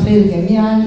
الخير جميعا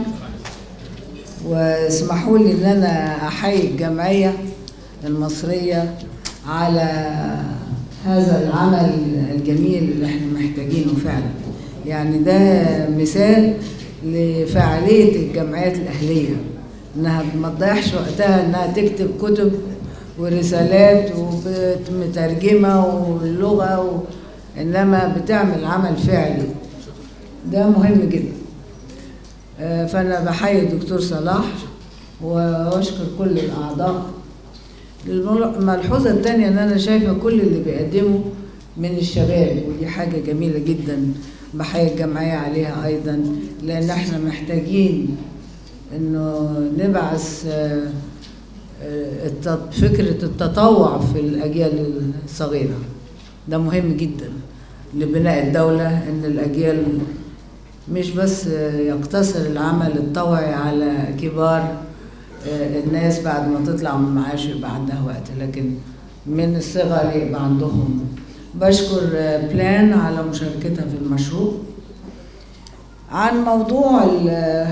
واسمحوا لي ان انا احيي الجمعيه المصريه على هذا العمل الجميل اللي احنا محتاجينه فعلا يعني ده مثال لفعاليه الجمعيات الاهليه انها ما تضيعش وقتها انها تكتب كتب ورسالات ومترجمه واللغه و... انما بتعمل عمل فعلي ده مهم جدا آه، فانا بحيي الدكتور صلاح واشكر كل الاعضاء الملحوظه الثانيه ان انا شايفه كل اللي بيقدموا من الشباب ودي حاجه جميله جدا بحيي الجمعيه عليها ايضا لان احنا محتاجين انه نبعث آه، آه، الت- فكره التطوع في الاجيال الصغيره ده مهم جدا لبناء الدوله ان الاجيال مش بس يقتصر العمل الطوعي على كبار الناس بعد ما تطلع من المعاش يبقى عندها وقت لكن من الصغر يبقى عندهم بشكر بلان على مشاركتها في المشروع عن موضوع ال-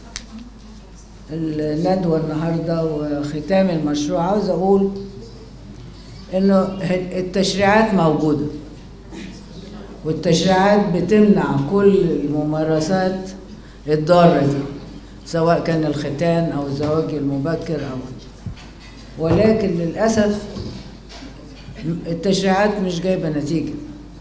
الندوة النهاردة وختام المشروع عاوز أقول إنه التشريعات موجودة والتشريعات بتمنع كل الممارسات الضارة دي سواء كان الختان أو الزواج المبكر أو ولكن للأسف التشريعات مش جايبة نتيجة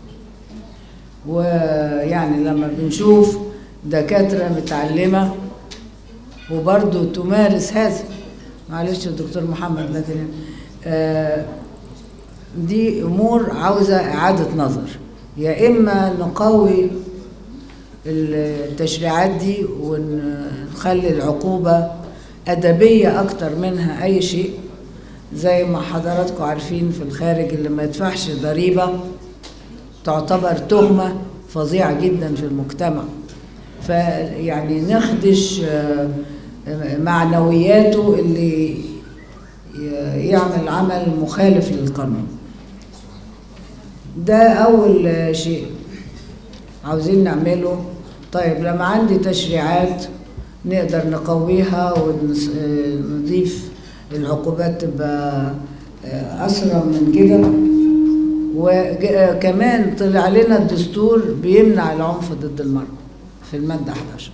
ويعني لما بنشوف دكاترة متعلمة وبرضه تمارس هذا معلش يا دكتور محمد لكن آه دي امور عاوزه اعاده نظر يا اما نقوي التشريعات دي ونخلي العقوبه ادبيه اكتر منها اي شيء زي ما حضراتكم عارفين في الخارج اللي ما يدفعش ضريبه تعتبر تهمه فظيعه جدا في المجتمع فيعني نخدش آه، معنوياته اللي ي- يعمل عمل مخالف للقانون ده أول شيء عاوزين نعمله طيب لما عندي تشريعات نقدر نقويها ونضيف العقوبات تبقى أسرع من كده وكمان طلع لنا الدستور بيمنع العنف ضد المرأة في المادة 11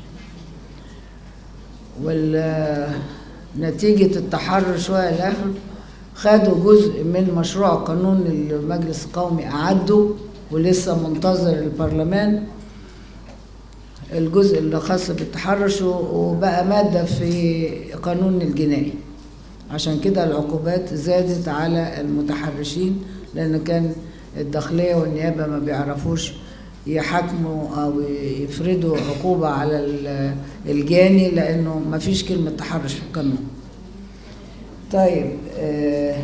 ونتيجة التحرر شوية الآخر خدوا جزء من مشروع قانون المجلس القومي أعده ولسه منتظر البرلمان الجزء اللي خاص بالتحرش وبقى مادة في قانون الجنائي عشان كده العقوبات زادت على المتحرشين لأن كان الداخلية والنيابة ما بيعرفوش يحاكموا أو يفرضوا عقوبة على ال- الجاني لأنه ما فيش كلمة تحرش في القانون طيب آه،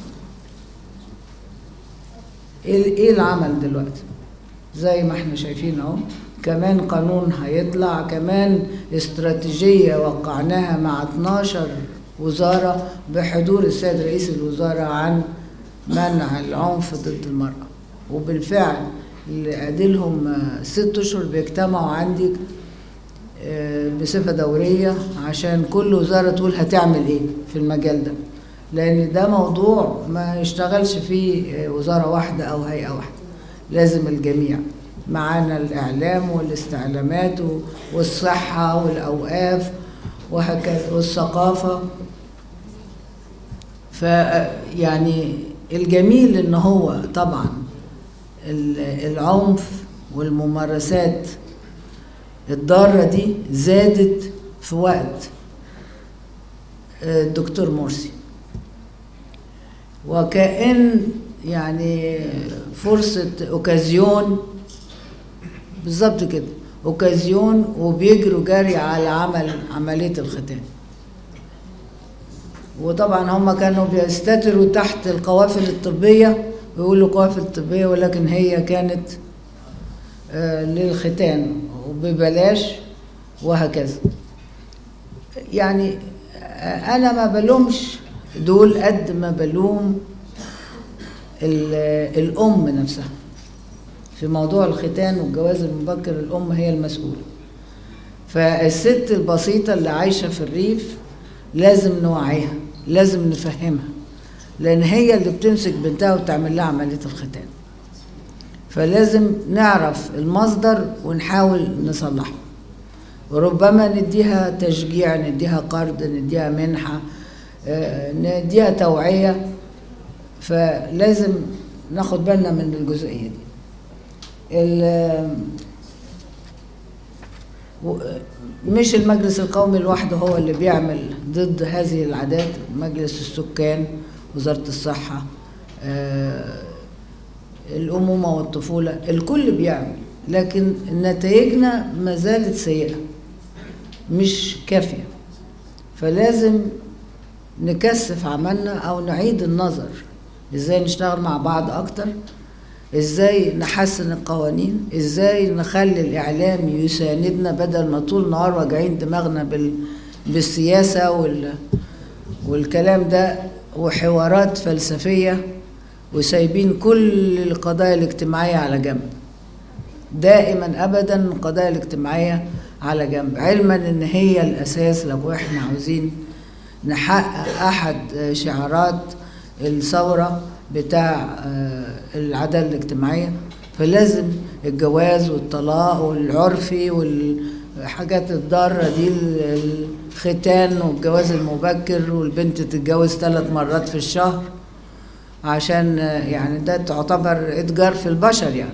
ايه إيه العمل دلوقتي زي ما احنا شايفين اهو كمان قانون هيطلع كمان استراتيجية وقعناها مع 12 وزارة بحضور السيد رئيس الوزراء عن منع العنف ضد المرأة وبالفعل اللي اديلهم آه، ست اشهر بيجتمعوا عندي آه، بصفة دورية عشان كل وزارة تقول هتعمل ايه في المجال ده لان ده موضوع ما يشتغلش فيه آه، وزارة واحدة او هيئة واحدة لازم الجميع معانا الاعلام والاستعلامات و- والصحة والاوقاف وهكذا والثقافة ف يعني الجميل ان هو طبعا ال- العنف والممارسات الضارة دي زادت في وقت آه، الدكتور مرسي وكأن يعني فرصة أوكازيون بالظبط كده أوكازيون وبيجروا جري على عمل عملية الختان وطبعا هم كانوا بيستتروا تحت القوافل الطبية ويقولوا قوافل طبية ولكن هي كانت آه، للختان وببلاش وهكذا يعني آه، انا ما بلومش دول قد ما بلوم ال- الام نفسها في موضوع الختان والجواز المبكر الام هي المسؤوله فالست البسيطة اللي عايشة في الريف لازم نوعيها لازم نفهمها لأن هي اللي بتمسك بنتها وتعمل لها عملية الختان فلازم نعرف المصدر ونحاول نصلحه وربما نديها تشجيع نديها قرض نديها منحة آه، نديها توعية فلازم ناخد بالنا من الجزئية دي ال- و- مش المجلس القومي لوحده هو اللي بيعمل ضد هذه العادات مجلس السكان وزارة الصحة آه، الأمومة والطفولة الكل بيعمل لكن نتائجنا ما زالت سيئة مش كافية فلازم نكثف عملنا أو نعيد النظر إزاي نشتغل مع بعض أكتر إزاي نحسن القوانين إزاي نخلي الإعلام يساندنا بدل ما طول النهار واجعين دماغنا بال... بالسياسة وال... والكلام ده وحوارات فلسفية وسايبين كل القضايا الاجتماعية على جنب دائما ابدا القضايا الاجتماعيه على جنب علما ان هي الاساس لو احنا عاوزين نحقق احد شعارات الثوره بتاع آه، العداله الاجتماعيه فلازم الجواز والطلاق والعرفي والحاجات الضاره دي ال- الختان والجواز المبكر والبنت تتجوز ثلاث مرات في الشهر عشان آه، يعني ده تعتبر اتجار في البشر يعني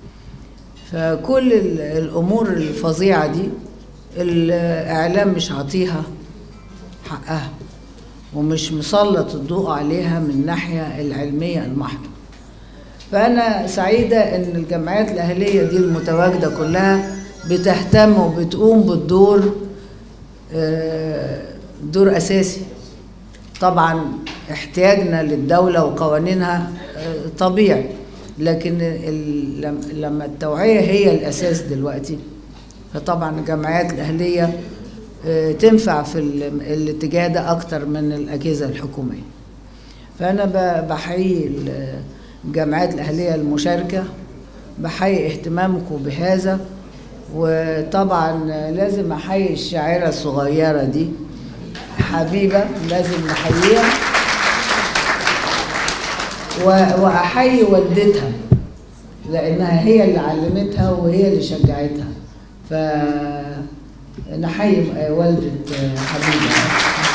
فكل ال- الامور الفظيعه دي الاعلام مش عاطيها حقها ومش مسلط الضوء عليها من الناحيه العلميه المحضه فانا سعيده ان الجمعيات الاهليه دي المتواجده كلها بتهتم وبتقوم بالدور آه، دور اساسي طبعا احتياجنا للدولة وقوانينها آه، طبيعي لكن ال- لم- لما التوعية هي الأساس دلوقتي فطبعا الجمعيات الأهلية آه، تنفع في ال- الاتجاه ده أكتر من الأجهزة الحكومية فأنا ب- بحيي ال- الجمعيات الأهلية المشاركة بحيي اهتمامكم بهذا وطبعا لازم أحيي الشاعرة الصغيرة دي حبيبة لازم نحييها و- وأحيي والدتها لأنها هي اللي علمتها وهي اللي شجعتها فنحيي والدة حبيبة